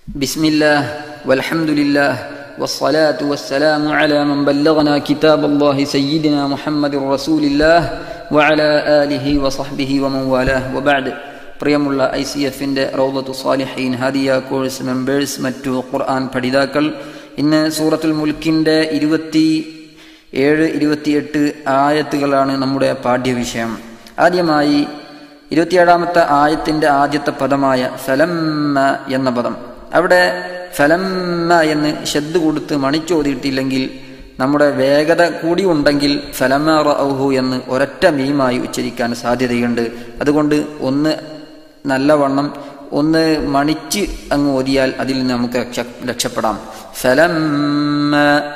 بسم الله والحمد لله والصلاة والسلام على من بلغنا كتاب الله سيدنا محمد رسول الله وعلى آله وصحبه ومن والاه وبعد പ്രിയമുള്ള I C എഫിൻ്റെ റൗദത്തു സാലിഹീൻ ഹദിയ course members മറ്റു ഖുർആൻ പഠിതാക്കൾ ഇന്ന് സൂറത്തുൽ മുൽക്കിൻ്റെ ഇരുപത്തി ഏഴ് ഇരുപത്തിയെട്ട് ആയത്തുകളാണ് നമ്മുടെ പാഠ്യവിഷയം ആദ്യമായി ഇരുപത്തിയേഴാമത്തെ ആയത്തിൻ്റെ ആദ്യത്തെ പദമായ ഫലമ്മ എന്ന പദം അവിടെ ഫലമ്മ എന്ന് ശബ്ദ കൊടുത്ത് മണിച്ചോതിയിട്ടില്ലെങ്കിൽ നമ്മുടെ വേഗത കൂടി ഉണ്ടെങ്കിൽ ഫലമ റഹു എന്ന് ഒരൊറ്റ മീമായി ഉച്ചരിക്കാൻ സാധ്യതയുണ്ട് അതുകൊണ്ട് ഒന്ന് നല്ലവണ്ണം ഒന്ന് മണിച്ച് അങ്ങ് ഓതിയാൽ അതിൽ നിന്ന് നമുക്ക് രക്ഷ രക്ഷപ്പെടാം ഫലമ്മ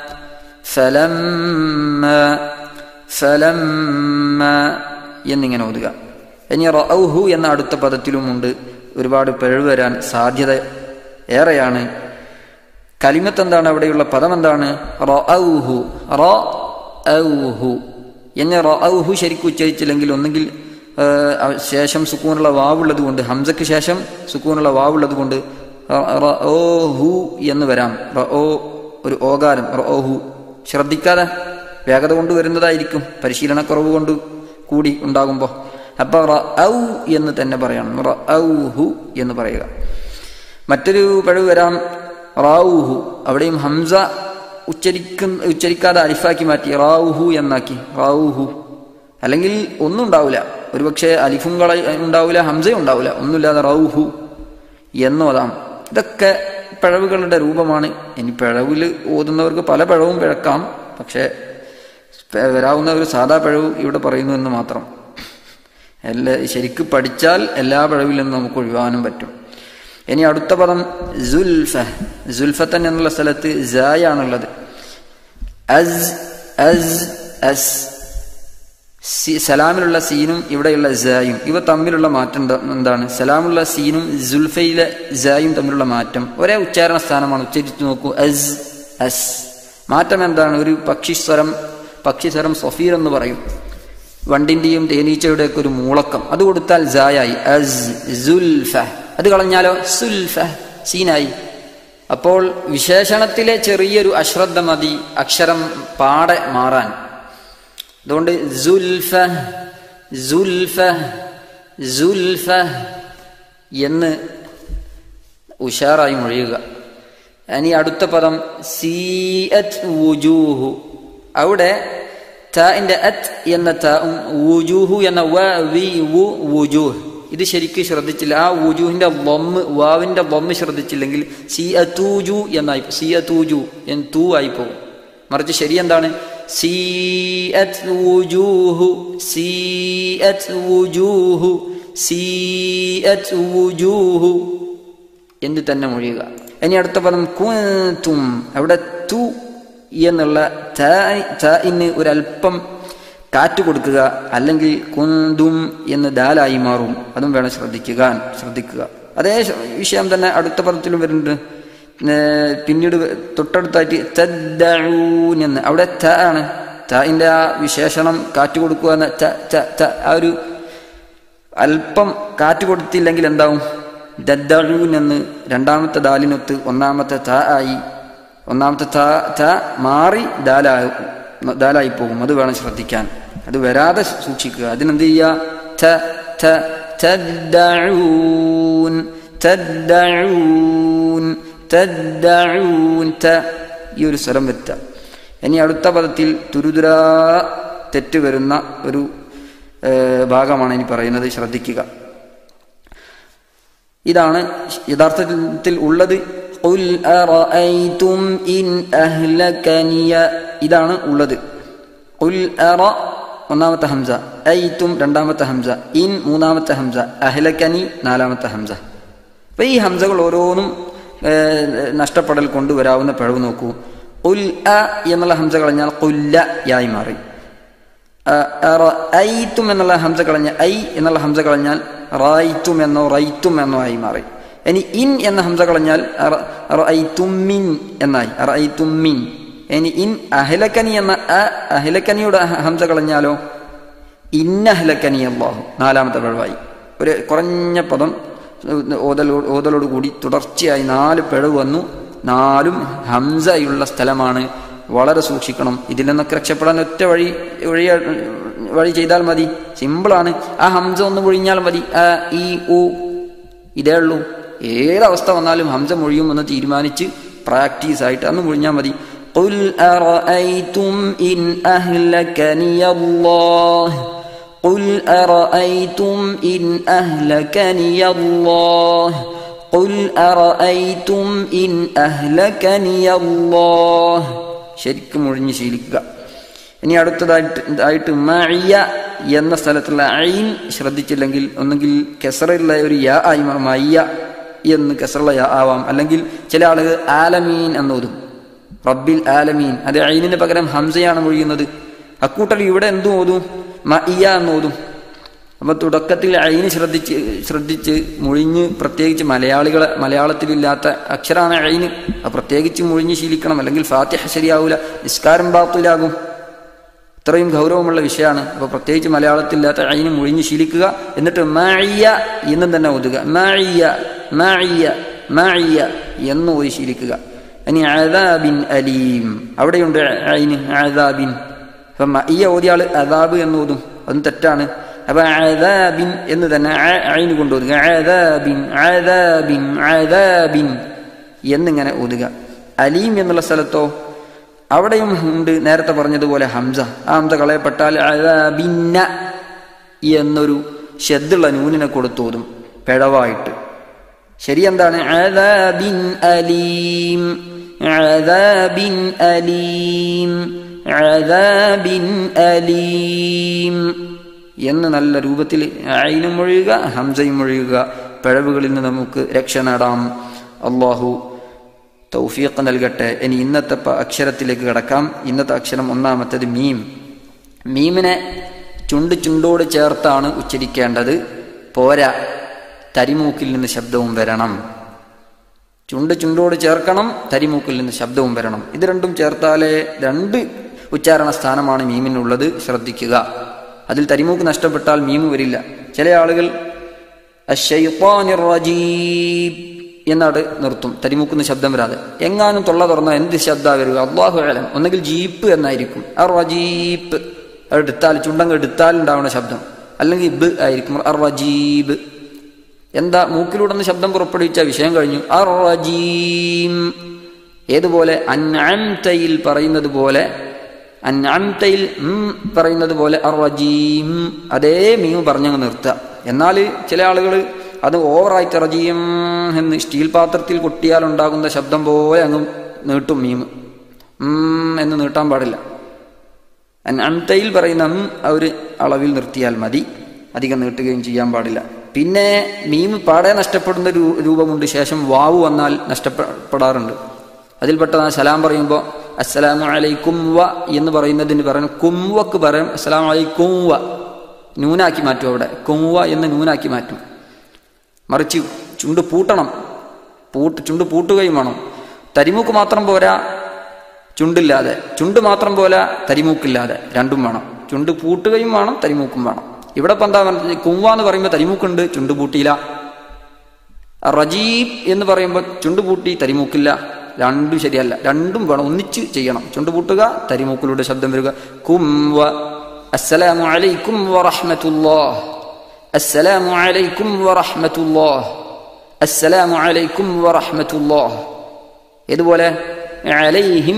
ഫലമ്മ ഫലമ്മ എന്നിങ്ങനെ ഓതുക ഇനി റൗഹു എന്ന അടുത്ത പദത്തിലുമുണ്ട് ഒരുപാട് പിഴവ് വരാൻ സാധ്യത ഏറെയാണ് കലിമത്ത് എന്താണ് അവിടെയുള്ള പദം എന്താണ് റൗഹു റൗഹു എന്ന് റൗഹു ശരിക്കും ഉച്ചരിച്ചില്ലെങ്കിൽ ഒന്നുകിൽ ശേഷം സുക്കൂനുള്ള വാവുള്ളത് കൊണ്ട് ഹംസക്ക് ശേഷം സുക്കൂനുള്ള വാവുള്ളത് കൊണ്ട് ഹു എന്ന് വരാം റോ ഒരു ഓകാരം റോഹു ശ്രദ്ധിക്കാതെ വേഗത കൊണ്ട് വരുന്നതായിരിക്കും പരിശീലനക്കുറവ് കൊണ്ട് കൂടി ഉണ്ടാകുമ്പോൾ അപ്പൊ ഔ എന്ന് തന്നെ പറയണം ഔഹു എന്ന് പറയുക മറ്റൊരു പഴവ് വരാം റാവുഹു അവിടെയും ഹംസ ഉച്ചരിക്കുന്ന ഉച്ചരിക്കാതെ അലിഫാക്കി മാറ്റി റാവുഹു എന്നാക്കി റാവുഹു അല്ലെങ്കിൽ ഒന്നും ഉണ്ടാവില്ല ഒരുപക്ഷെ അലിഫും കള ഉണ്ടാവില്ല ഹംസയും ഉണ്ടാവില്ല ഒന്നുമില്ലാതെ റൗഹു എന്നോതാം ഇതൊക്കെ പിഴവുകളുടെ രൂപമാണ് ഇനി പിഴവിൽ ഓതുന്നവർക്ക് പല പിഴവും പിഴക്കാം പക്ഷേ വരാവുന്ന ഒരു സാധാ പിഴവ് ഇവിടെ പറയുന്നു എന്ന് മാത്രം എല്ലാ ശരിക്ക് പഠിച്ചാൽ എല്ലാ പിഴവിൽ നിന്നും നമുക്ക് ഒഴിവാനും പറ്റും ഇനി അടുത്ത പദം സുൽഫ സുൽഫത്തൻ എന്നുള്ള സ്ഥലത്ത് ജായാണുള്ളത് അസ് അസ് അസ് സലാമിലുള്ള സീനും ഇവിടെയുള്ള ജായും ഇവ തമ്മിലുള്ള മാറ്റം എന്താണ് സലാമുള്ള സീനും സുൽഫയിലെ ജായും തമ്മിലുള്ള മാറ്റം ഒരേ ഉച്ചാരണ സ്ഥാനമാണ് ഉച്ചരിച്ചു നോക്കൂ അസ് അസ് മാറ്റം എന്താണ് ഒരു പക്ഷിസ്വരം പക്ഷിസ്വരം സൊഫീർ എന്ന് പറയും വണ്ടിന്റെയും തേനീച്ചയുടെ ഒക്കെ ഒരു മൂളക്കം അത് കൊടുത്താൽ ജായായി അസ് സുൽഫ അത് കളഞ്ഞാലോ സുൽഫ സീനായി അപ്പോൾ വിശേഷണത്തിലെ ചെറിയൊരു അശ്രദ്ധ മതി അക്ഷരം പാടെ മാറാൻ അതുകൊണ്ട് സുൽഫ സുൽഫ സുൽഫ എന്ന് ഉഷാറായി മൊഴിയുക ഇനി അടുത്ത പദം സീഅത്ത് വുജൂഹു അവിടെ താന്റെ അത്ത് എന്ന താവും വുജൂഹു എന്ന വ വി വു വുജൂഹ് ഇത് ശരിക്കും ശ്രദ്ധിച്ചില്ല ആ വുജൂഹിന്റെ ബൊമ്മ് വാവിന്റെ ബൊമ്മ് ശ്രദ്ധിച്ചില്ലെങ്കിൽ സി അത്തൂജു എന്നായി സി അത്തൂജു എന്ന് തൂ ആയി പോകും മറിച്ച് ശരി എന്താണ് سيئت وجوه سيئت وجوه سيئت وجوه എന്ന് തന്നെ മൊഴിയുക ഇനി അടുത്ത പദം കുന്തും അവിടെ തു എന്നുള്ള ഇന്ന് ഒരല്പം കാറ്റ് കൊടുക്കുക അല്ലെങ്കിൽ കുന്തും എന്ന് ദാലായി മാറും അതും വേണം ശ്രദ്ധിക്കുക ശ്രദ്ധിക്കുക അതേ വിഷയം തന്നെ അടുത്ത പദത്തിലും വരുന്നുണ്ട് പിന്നീട് തൊട്ടടുത്തായിട്ട് തദ്ദഊൻ എന്ന് അവിടെ ത ആണ് തന്റെ ആ വിശേഷണം കാറ്റ് കൊടുക്കുക എന്ന ആ ഒരു അല്പം കാറ്റ് കൊടുത്തില്ലെങ്കിൽ എന്താവും ദദ്ദഊൻ എന്ന് രണ്ടാമത്തെ ദാലിനൊത്ത് ഒന്നാമത്തെ ത ആയി ഒന്നാമത്തെ ത ത മാറി ദാലാ ദാലായി പോകും അത് വേണം ശ്രദ്ധിക്കാൻ അത് വരാതെ സൂക്ഷിക്കുക അതിനെന്ത് ചെയ്യുക ത ത തദ്ദഊൻ തദ്ദഊൻ തദ്ദഊൻ ത ഈ ഒരു സ്വരം വരുത്തുക ഇനി അടുത്ത പദത്തിൽ തുരുതുരാ തെറ്റ് വരുന്ന ഒരു ഭാഗമാണ് ഇനി പറയുന്നത് ശ്രദ്ധിക്കുക ഇതാണ് യഥാർത്ഥത്തിൽ ഉള്ളത് ഇതാണ് ഉള്ളത് ഒന്നാമത്തെ ഹംസ ഐത്തും രണ്ടാമത്തെ ഹംസ ഇൻ മൂന്നാമത്തെ ഹംസ അഹ്ലക്കനി നാലാമത്തെ ഹംസ അപ്പൊ ഈ ഹംസകൾ ഓരോന്നും നഷ്ടപ്പെടൽ കൊണ്ടുവരാവുന്ന പിഴവ് നോക്കൂ ഉൽ അ എന്നുള്ള ഹംസ കളഞ്ഞാൽ കൊല്ല യായി മാറി ഐത്തും എന്നുള്ള ഹംസ കളഞ്ഞ ഐ എന്നുള്ള ഹംസ കളഞ്ഞാൽ റായിത്തും എന്നോ റൈത്തും എന്നോ ആയി മാറി ഇനി ഇൻ എന്ന ഹംസ കളഞ്ഞാൽ റൈത്തുമ്മിൻ എന്നായി റൈത്തുമ്മിൻ ഇനി ഇൻ അഹിലക്കനി എന്ന അഹിലക്കനിയുടെ ഹംസ കളഞ്ഞാലോ ഇന്നഹ്ലക്കനി അള്ളാഹു നാലാമത്തെ പിഴവായി ഒരു കുറഞ്ഞ പദം ഓതൽ ഓതലോട് കൂടി തുടർച്ചയായി നാല് പിഴവ് വന്നു നാലും ഹംസയുള്ള സ്ഥലമാണ് വളരെ സൂക്ഷിക്കണം ഇതിൽ നിന്നൊക്കെ രക്ഷപ്പെടാൻ ഒറ്റ വഴി വഴി വഴി ചെയ്താൽ മതി സിമ്പിളാണ് ആ ഹംസ ഒന്ന് ഒഴിഞ്ഞാൽ മതി ആ ഈ ഉ ഇതേ ഉള്ളൂ ഏതവസ്ഥ വന്നാലും ഹംസ മൊഴിയുമെന്ന് തീരുമാനിച്ച് പ്രാക്ടീസ് ആയിട്ട് അന്ന് മൊഴിഞ്ഞാൽ മതി قل أرأيتم إن أهلكني الله قل أرأيتم إن أهلكني الله قل أرأيتم إن أهلكني الله ശരിക്കും ഒഴിഞ്ഞ് ശീലിക്കുക ഇനി അടുത്തതായിട്ട് ആയിട്ട് മഴിയ എന്ന സ്ഥലത്തുള്ള ഐൻ ശ്രദ്ധിച്ചില്ലെങ്കിൽ ഒന്നുകിൽ കെസറുള്ള ഒരു യ ആയി മാറും മയ്യ എന്ന് കെസറുള്ള യ ആവാം അല്ലെങ്കിൽ ചില ആളുകൾ ആലമീൻ എന്നോതും റബ്ബിൽ ആലമീൻ അത് ഐനിന് പകരം ഹംസയാണ് മൊഴിയുന്നത് അക്കൂട്ടൽ ഇവിടെ എന്തു ഓതും മയ്യ എന്നോതും അപ്പൊ തുടക്കത്തിൽ ഐന് ശ്രദ്ധിച്ച് ശ്രദ്ധിച്ച് മുഴിഞ്ഞ് പ്രത്യേകിച്ച് മലയാളികളെ മലയാളത്തിലില്ലാത്ത അക്ഷരാണ് ഐന് അത് പ്രത്യേകിച്ച് മുഴിഞ്ഞ് ശീലിക്കണം അല്ലെങ്കിൽ ഫാത്തിഹ ശരിയാവൂല നിസ്കാരം ബാത്തിലാകും ഇത്രയും ഗൗരവമുള്ള വിഷയമാണ് അപ്പോൾ പ്രത്യേകിച്ച് മലയാളത്തിലില്ലാത്ത ഐന് മുഴിഞ്ഞ് ശീലിക്കുക എന്നിട്ട് മാഴിയ എന്നും തന്നെ ഓതുക മാഴിയ മാഴിയ മാഴിയ എന്ന് ഓതി ശീലിക്കുക ഇനി അദാബിൻ അലീം അവിടെയുണ്ട് ഐന് അദാബിൻ അപ്പം മയ്യ ഓതിയ ആള് അദാബ് എന്ന് ഓതും അതും തെറ്റാണ് അപ്പൊ അദാബിൻ എന്ന് തന്നെ ഐന് കൊണ്ടുപോകുക അദാബിൻ അദാബിൻ അദാബിൻ എന്നിങ്ങനെ ഓതുക അലീം എന്നുള്ള സ്ഥലത്തോ അവിടെയും ഉണ്ട് നേരത്തെ പറഞ്ഞതുപോലെ ഹംസ ആ ഹംസ കളയപ്പെട്ടാൽ അദാബിന്ന എന്നൊരു ഷെദ്ദുള്ള നൂനിനെ കൊടുത്തോതും പിഴവായിട്ട് ശരി എന്താണ് അദാബിൻ അലീം അദാബിൻ അലീം അദാബിൻ അലീം എന്ന് നല്ല രൂപത്തിൽ ഐനും ഒഴിയുക ഹംസയും ഒഴിയുക പിഴവുകളിൽ നിന്ന് നമുക്ക് രക്ഷ നേടാം അള്ളാഹു തൗഫീഖ് നൽകട്ടെ ഇനി ഇന്നത്തെ അക്ഷരത്തിലേക്ക് കിടക്കാം ഇന്നത്തെ അക്ഷരം ഒന്നാമത്തേത് മീം മീമിനെ ചുണ്ട് ചുണ്ടോട് ചേർത്താണ് ഉച്ചരിക്കേണ്ടത് പോരാ തരിമൂക്കിൽ നിന്ന് ശബ്ദവും വരണം ചുണ്ട് ചുണ്ടോട് ചേർക്കണം തരിമൂക്കിൽ നിന്ന് ശബ്ദവും വരണം ഇത് രണ്ടും ചേർത്താലേ രണ്ട് ഉച്ചാരണ സ്ഥാനമാണ് മീമിനുള്ളത് ശ്രദ്ധിക്കുക അതിൽ തരിമൂക്ക് നഷ്ടപ്പെട്ടാൽ മീമ് വരില്ല ചില ആളുകൾ എന്നാട് നിർത്തും തരിമൂക്കുന്ന ശബ്ദം വരാതെ എങ്ങാനും തൊള്ള തുറന്നാൽ എന്ത് ശബ്ദ വരിക അള്ളാഹു ആലം ഒന്നുകിൽ ജീപ്പ് എന്നായിരിക്കും അറജീപ്പ് എടുത്താൽ ചുണ്ടങ്ങ് എടുത്താൽ ഉണ്ടാവുന്ന ശബ്ദം അല്ലെങ്കിൽ ബ് ആയിരിക്കും അറജീബ് എന്താ മൂക്കിലൂടെ ശബ്ദം പുറപ്പെടുവിച്ച വിഷയം കഴിഞ്ഞു അറജീം ഏതുപോലെ അൻഅംതയിൽ പറയുന്നത് പോലെ അൻഅംതയിൽ പറയുന്നത് പോലെ അറജീം അതേ മീമ് പറഞ്ഞങ്ങ് നിർത്തുക എന്നാൽ ചില ആളുകൾ അത് ഓവറായിട്ട് റജീം എന്ന് സ്റ്റീൽ പാത്രത്തിൽ കൊട്ടിയാൽ ഉണ്ടാകുന്ന ശബ്ദം പോലെ അങ്ങ് നീട്ടും മീമ് എന്ന് നീട്ടാൻ പാടില്ല അൻതയിൽ പറയുന്ന ഒരു അളവിൽ നിർത്തിയാൽ മതി അധികം നീട്ടുകയും ചെയ്യാൻ പാടില്ല പിന്നെ മീമ് പാടെ നഷ്ടപ്പെടുന്ന രൂപമുണ്ട് ശേഷം വാവ് വന്നാൽ നഷ്ടപ്പെടാറുണ്ട് അതിൽപ്പെട്ടതാണ് സലാം പറയുമ്പോൾ അസ്സലാമു അലൈക്കും വ എന്ന് പറയുന്നതിന് പറയും കുംവക്ക് പറയും അസ്സലാമു അലൈക്കും വ നൂനാക്കി മാറ്റും അവിടെ കുംവ എന്ന് നൂനാക്കി മാറ്റും മറിച്ച് ചുണ്ട് പൂട്ടണം പൂട്ട് ചുണ്ട് പൂട്ടുകയും വേണം തരിമൂക്ക് മാത്രം പോരാ ചുണ്ടില്ലാതെ ചുണ്ട് മാത്രം പോരാ തരിമൂക്കില്ലാതെ രണ്ടും വേണം ചുണ്ട് പൂട്ടുകയും വേണം തരിമൂക്കും വേണം ഇവിടെ ഇപ്പം എന്താ പറഞ്ഞത് കുംവ എന്ന് പറയുമ്പോൾ തരിമൂക്കുണ്ട് ചുണ്ട് പൂട്ടിയില്ല റജീബ് എന്ന് പറയുമ്പോൾ ചുണ്ട് പൂട്ടി തരിമൂക്കില്ല രണ്ടും ശരിയല്ല രണ്ടും വേണം ഒന്നിച്ച് ചെയ്യണം ചുണ്ട് പൂട്ടുക തരിമൂക്കിലൂടെ ശബ്ദം വരിക കുംവ അസ്സലാമു അലൈക്കും വറഹ്മത്തുള്ളാഹ് അസ്സലാമു അലൈക്കും വറഹ്മത്തുള്ളാഹ് അസ്സലാമു അലൈക്കും വറഹ്മത്തുള്ളാഹ് ഇതുപോലെ അലൈഹിം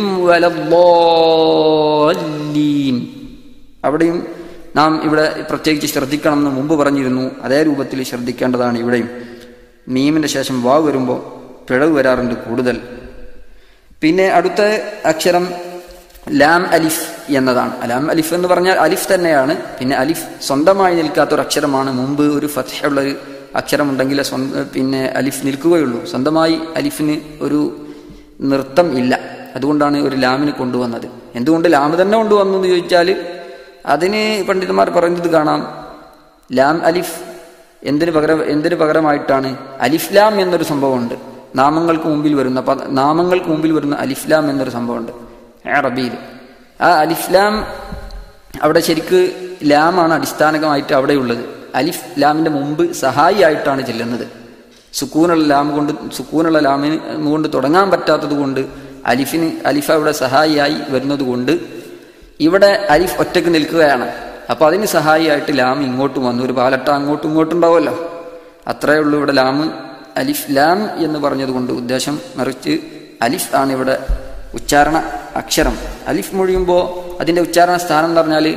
വലദ്ദാല്ലീൻ അവിടെയും നാം ഇവിടെ പ്രത്യേകിച്ച് ശ്രദ്ധിക്കണം എന്ന് മുമ്പ് പറഞ്ഞിരുന്നു അതേ രൂപത്തിൽ ശ്രദ്ധിക്കേണ്ടതാണ് ഇവിടെയും മീമിന്റെ ശേഷം വാവ് വരുമ്പോൾ പിഴവ് വരാറുണ്ട് കൂടുതൽ പിന്നെ അടുത്ത അക്ഷരം ലാം അലിഫ് എന്നതാണ് ലാം അലിഫ് എന്ന് പറഞ്ഞാൽ അലിഫ് തന്നെയാണ് പിന്നെ അലിഫ് സ്വന്തമായി നിൽക്കാത്ത ഒരു അക്ഷരമാണ് മുമ്പ് ഒരു ഫത്ഹയുള്ള ഒരു അക്ഷരമുണ്ടെങ്കിൽ സ്വന്തം പിന്നെ അലിഫ് നിൽക്കുകയുള്ളൂ സ്വന്തമായി അലിഫിന് ഒരു നൃത്തം ഇല്ല അതുകൊണ്ടാണ് ഒരു ലാമിന് കൊണ്ടുവന്നത് എന്തുകൊണ്ട് ലാം തന്നെ കൊണ്ടുവന്നു എന്ന് ചോദിച്ചാൽ അതിന് പണ്ഡിതന്മാർ പറയുന്നത് കാണാം ലാം അലിഫ് എന്തിന് പകരം എന്തിന് പകരമായിട്ടാണ് അലിഫ്ലാം എന്നൊരു സംഭവമുണ്ട് നാമങ്ങൾക്ക് മുമ്പിൽ വരുന്ന നാമങ്ങൾക്ക് മുമ്പിൽ വരുന്ന അലിഫ്ലാം എന്നൊരു സംഭവമുണ്ട് അറബിയിൽ ആ അലിഫ്ലാം അവിടെ ശരിക്ക് ലാമാണ് അടിസ്ഥാനകമായിട്ട് അവിടെയുള്ളത് അലിഫ് ലാമിന്റെ മുമ്പ് സഹായി ആയിട്ടാണ് ചെല്ലുന്നത് സുക്കൂനുള്ള ലാം കൊണ്ട് സുക്കൂനുള്ള ലാമിന് കൊണ്ട് തുടങ്ങാൻ പറ്റാത്തത് കൊണ്ട് അലിഫിന് അലിഫ ഇവിടെ സഹായിയായി വരുന്നത് കൊണ്ട് ഇവിടെ അലിഫ് ഒറ്റക്ക് നിൽക്കുകയാണ് അപ്പൊ അതിന് സഹായിയായിട്ട് ലാം ഇങ്ങോട്ട് വന്നു ഒരു പാലട്ട അങ്ങോട്ടും ഇങ്ങോട്ടും ഉണ്ടാവുമല്ലോ അത്രയേ ഉള്ളൂ ഇവിടെ ലാം അലിഫ് ലാം എന്ന് പറഞ്ഞതുകൊണ്ട് ഉദ്ദേശം മറിച്ച് അലിഫ് ആണ് ഇവിടെ ഉച്ചാരണ അക്ഷരം അലിഫ് മൊഴിയുമ്പോൾ അതിൻ്റെ ഉച്ചാരണ സ്ഥാനം എന്ന് പറഞ്ഞാൽ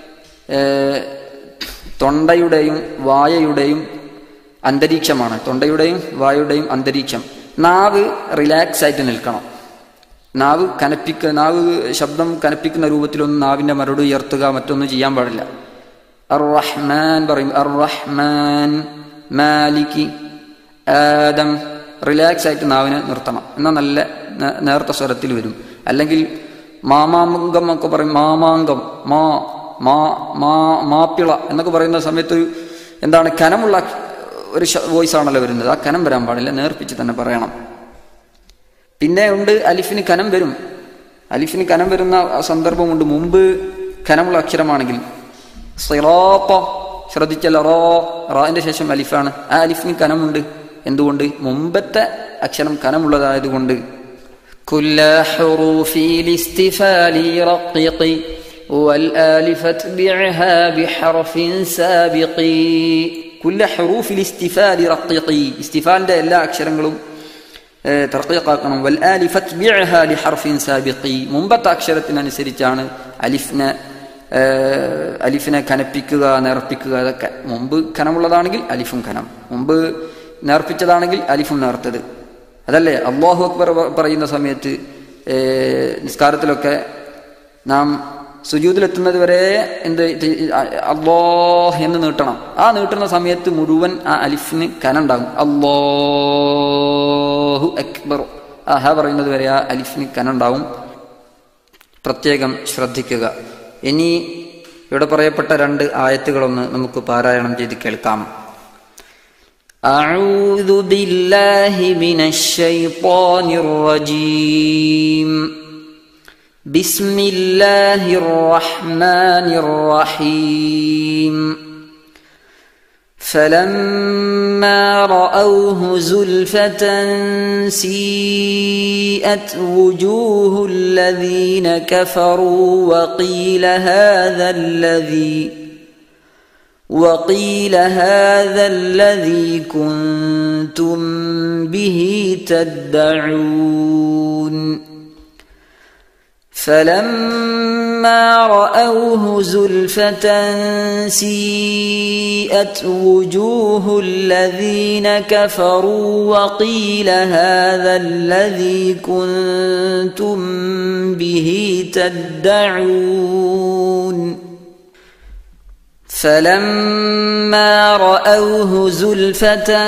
തൊണ്ടയുടെയും വായയുടെയും അന്തരീക്ഷമാണ് തൊണ്ടയുടെയും വായുടെയും അന്തരീക്ഷം നാവ് റിലാക്സ് ആയിട്ട് നിൽക്കണം നാവ് കനപ്പിക്ക നാവ് ശബ്ദം കനപ്പിക്കുന്ന രൂപത്തിലൊന്നും നാവിൻ്റെ മറുപടി ഉയർത്തുക മറ്റൊന്നും ചെയ്യാൻ പാടില്ല അർ റഹ്മാൻ പറയും അർ റഹ്മാൻ മാലിക്കി ആദം റിലാക്സ് ആയിട്ട് നാവിനെ നിർത്തണം എന്നാൽ നല്ല നേർത്ത സ്വരത്തിൽ വരും അല്ലെങ്കിൽ മാമാങ്കം ഒക്കെ പറയും മാമാങ്കം മാ മാ മാ മാപ്പിള എന്നൊക്കെ പറയുന്ന സമയത്ത് ഒരു എന്താണ് കനമുള്ള ഒരു വോയിസ് ആണല്ലോ വരുന്നത് ആ കനം വരാൻ പാടില്ല നേർപ്പിച്ച് തന്നെ പറയണം പിന്നെ ഉണ്ട് അലിഫിന് കനം വരും അലിഫിന് കനം വരുന്ന സന്ദർഭമുണ്ട് മുമ്പ് കനമുള്ള അക്ഷരമാണെങ്കിൽ സിറാപ്പ ശ്രദ്ധിച്ചല്ലോ റോ റാന്റെ ശേഷം അലിഫാണ് ആ അലിഫിന് കനമുണ്ട് എന്തുകൊണ്ട് മുമ്പത്തെ അക്ഷരം കനമുള്ളതായതുകൊണ്ട് كل حروف الاستفال رققي والآل فاتبعها بحرف سابق കുല്ല ഹറൂഫിൽ ഇസ്തിഫാലി റഖീഖി ഇസ്തിഫാലിന്റെ എല്ലാ അക്ഷരങ്ങളും തർക്കീഖാക്കണം വൽ ആലി ഫത്ബിഅഹ ലി ഹർഫിൻ സാബിഖി മുമ്പത്തെ അക്ഷരത്തിനനുസരിച്ചാണ് അലിഫിനെ അലിഫിനെ കനപ്പിക്കുക നേർപ്പിക്കുക അതൊക്കെ മുമ്പ് കനമുള്ളതാണെങ്കിൽ അലിഫും കനം മുമ്പ് നേർപ്പിച്ചതാണെങ്കിൽ അലിഫും നേർത്തത് അതല്ലേ അള്ളാഹു അക്ബർ പറയുന്ന സമയത്ത് നിസ്കാരത്തിലൊക്കെ നാം സുജൂതിലെത്തുന്നത് വരെ എന്ത് അള്ളാഹ് എന്ന് നീട്ടണം ആ നീട്ടുന്ന സമയത്ത് മുഴുവൻ ആ അലിഫിന് കനുണ്ടാകും അള്ളാഹു അക്ബർ ആ ഹ പറയുന്നത് വരെ ആ അലിഫിന് കനുണ്ടാവും പ്രത്യേകം ശ്രദ്ധിക്കുക ഇനി ഇവിടെ പറയപ്പെട്ട രണ്ട് ആയത്തുകളൊന്ന് നമുക്ക് പാരായണം ചെയ്ത് കേൾക്കാം أعوذ بالله من الشيطان الرجيم بسم الله الرحمن الرحيم فلما رأوه زلفة سيئت وجوه الذين كفروا وقيل هذا الذي وقيل هذا الذي كنتم به تدعون فلما رأوه زلفة سيئت وجوه الذين كفروا وقيل هذا الذي كنتم به تدعون فلما رأوه زلفة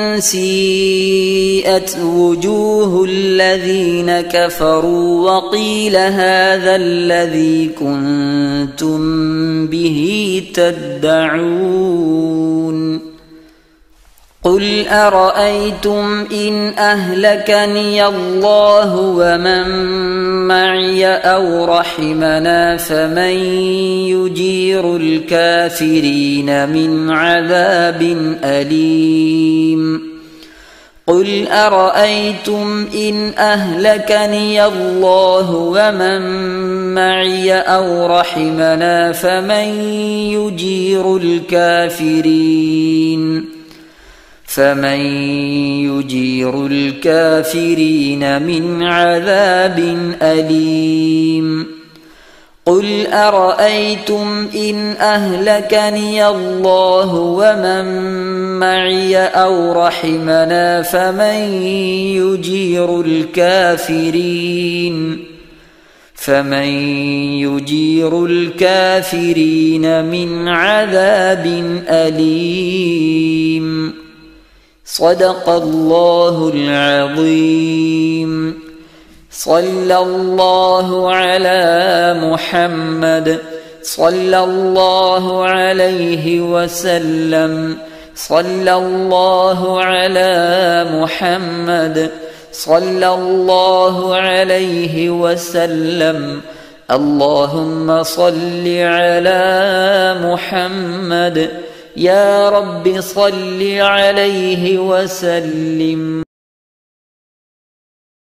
سيئت وجوه الذين كفروا وقيل هذا الذي كنتم به تدعون قل أرأيتم إن أهلكني الله ومن معي أو رحمنا فمن يجير الكافرين من عذاب أليم قل أرأيتم إن أهلكني الله ومن معي أو رحمنا فمن يجير الكافرين فمن يجير الكافرين من عذاب أليم قل أرأيتم إن أهلكني الله ومن معي أو رحمنا فمن يجير الكافرين فمن يجير الكافرين من عذاب أليم صدق الله العظيم صلى الله على محمد صلى الله عليه وسلم صلى الله على محمد صلى الله عليه وسلم اللهم صل على محمد يا رب صل عليه وسلم